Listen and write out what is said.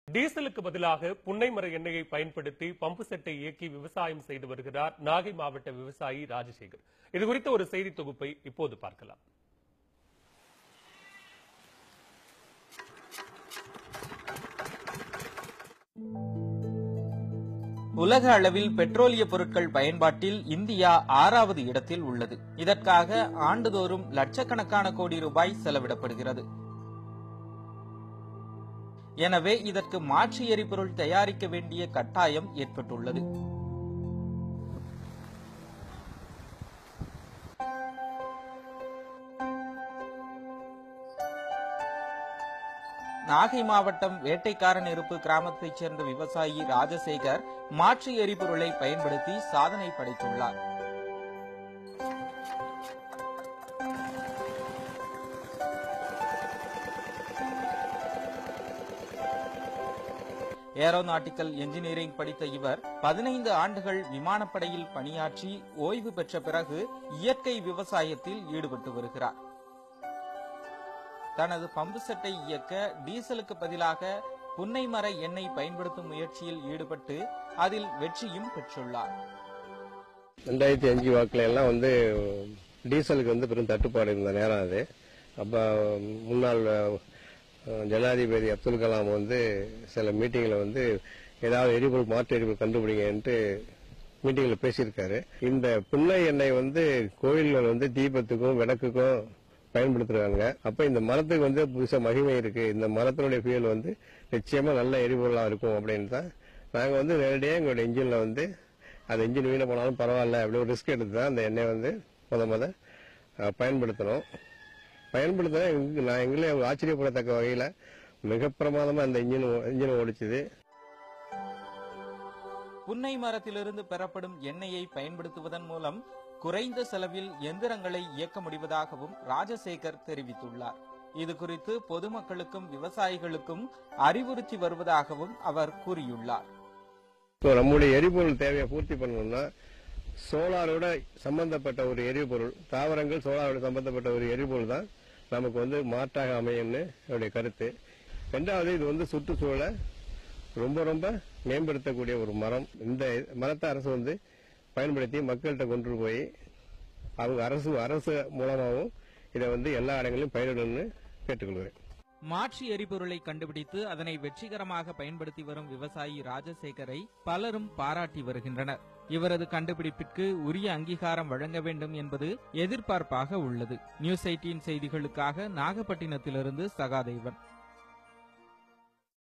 டீசலுக்கு பதிலாக புன்னைமர எண்ணெயை பயன்படுத்தி பம்பு செட்டை இயக்கி விவசாயம் செய்து வருகிறார் நாகை மாவட்ட விவசாயி ராஜசேகர் இது குறித்த ஒரு செய்தி தொகுப்பை இப்போது பார்க்கலாம் உலக அளவில் பெட்ரோலிய பொருட்கள் பயன்பாட்டில் இந்தியா ஆறாவது இடத்தில் உள்ளது இதற்காக ஆண்டுதோறும் லட்சக்கணக்கான கோடி ரூபாய் செலவிடப்படுகிறது எனவே இதற்கு மாற்று எரிபொருள் தயாரிக்க வேண்டிய கட்டாயம் ஏற்பட்டுள்ளது நாகை மாவட்டம் வேட்டைக்காரன் இருப்பு கிராமத்தைச் சேர்ந்த விவசாயி ராஜசேகர் மாற்று எரிபொருளை பயன்படுத்தி சாதனை படைத்துள்ளார் ஏரோநாட்டிக்கல் என்ஜினியரிங் படித்த இவர் பதினைந்து ஆண்டுகள் விமானப்படையில் பணியாற்றி ஓய்வு பெற்ற பிறகு இயற்கை விவசாயத்தில் ஈடுபட்டு வருகிறார் தனது பம்பு செட்டை இயக்க டீசலுக்கு பதிலாக புன்னை மர எண்ணெய் பயன்படுத்தும் முயற்சியில் ஈடுபட்டு அதில் வெற்றியும் பெற்றுள்ளார் ரெண்டாயிரத்தி அஞ்சு வாக்குல எல்லாம் வந்து டீசலுக்கு வந்து பெரும் தட்டுப்பாடு இருந்த நேரம் அது அப்போ முன்னாள் அஹ், ஜனாதிபதி அப்துல் கலாம் வந்து சில மீட்டிங்கில் வந்து ஏதாவது எரிபொருள் மாற்று எரிபொருள் கண்டுபிடிங்கன்ட்டு மீட்டிங்கில் பேசியிருக்காரு இந்த புன்னை எண்ணெய் வந்து கோயில்கள் வந்து தீபத்துக்கும் விளக்குக்கும் பயன்படுத்துறாங்க அப்ப இந்த மரத்துக்கு வந்து புதுசா மகிமை இருக்கு இந்த மரத்தினுடைய ஃபியூல் வந்து நிச்சயமா நல்ல எரிபொருளா இருக்கும் அப்படின்னு தான் நாங்க வந்து நேரடியாக எங்களோட இன்ஜின்ல வந்து அந்த இன்ஜின் வீண போனாலும் பரவாயில்ல அப்படி ஒரு ரிஸ்க் எடுத்து தான் அந்த எண்ணெய் வந்து முத முத அஹ், பயன்படுத்தணும் பயன்படுத்தினா எங்க- நான் எங்களே ஆச்சரியப்படத்தக்க வகையில மிக பிரமாதமா அந்த இன்ஜின் இன்ஜின் ஓடிச்சுது புன்னை மரத்திலிருந்து பெறப்படும் எண்ணெயை பயன்படுத்துவதன் மூலம் குறைந்த செலவில் எந்திரங்களை இயக்க முடிவதாகவும் ராஜசேகர் தெரிவித்துள்ளார் இது குறித்து பொதுமக்களுக்கும் விவசாயிகளுக்கும் அறிவுறுத்தி வருவதாகவும் அவர் கூறியுள்ளார் இப்போ நம்முடைய எரிபொருள் தேவையை பூர்த்தி பண்ணணும்னா சோலாரோட சம்பந்தப்பட்ட ஒரு எரிபொருள் தாவரங்கள் சோலாரோட சம்பந்தப்பட்ட ஒரு எரிபொருள் தான் நமக்கு வந்து மாற்றாக அமையும்னு என்னுடைய கருத்து ரெண்டாவது இது வந்து சுற்றுச்சூழலை ரொம்ப ரொம்ப மேம்படுத்தக்கூடிய ஒரு மரம் இந்த மரத்தை அரசு வந்து பயன்படுத்தி மக்கள்கிட்ட கொண்டு போய் அவங்க அரசு அரசு மூலமாகவும் இதை வந்து எல்லா இடங்களிலும் பயிரிடணும்னு கேட்டுக்கொள்கிறேன் மாற்று எரிபொருளை கண்டுபிடித்து அதனை வெற்றிகரமாக பயன்படுத்தி வரும் விவசாயி ராஜசேகரை பலரும் பாராட்டி வருகின்றனர் இவரது கண்டுபிடிப்பிற்கு உரிய அங்கீகாரம் வழங்க வேண்டும் என்பது எதிர்பார்ப்பாக உள்ளது நியூஸ் எயிட்டீன் செய்திகளுக்காக நாகப்பட்டினத்திலிருந்து சகாதேவன்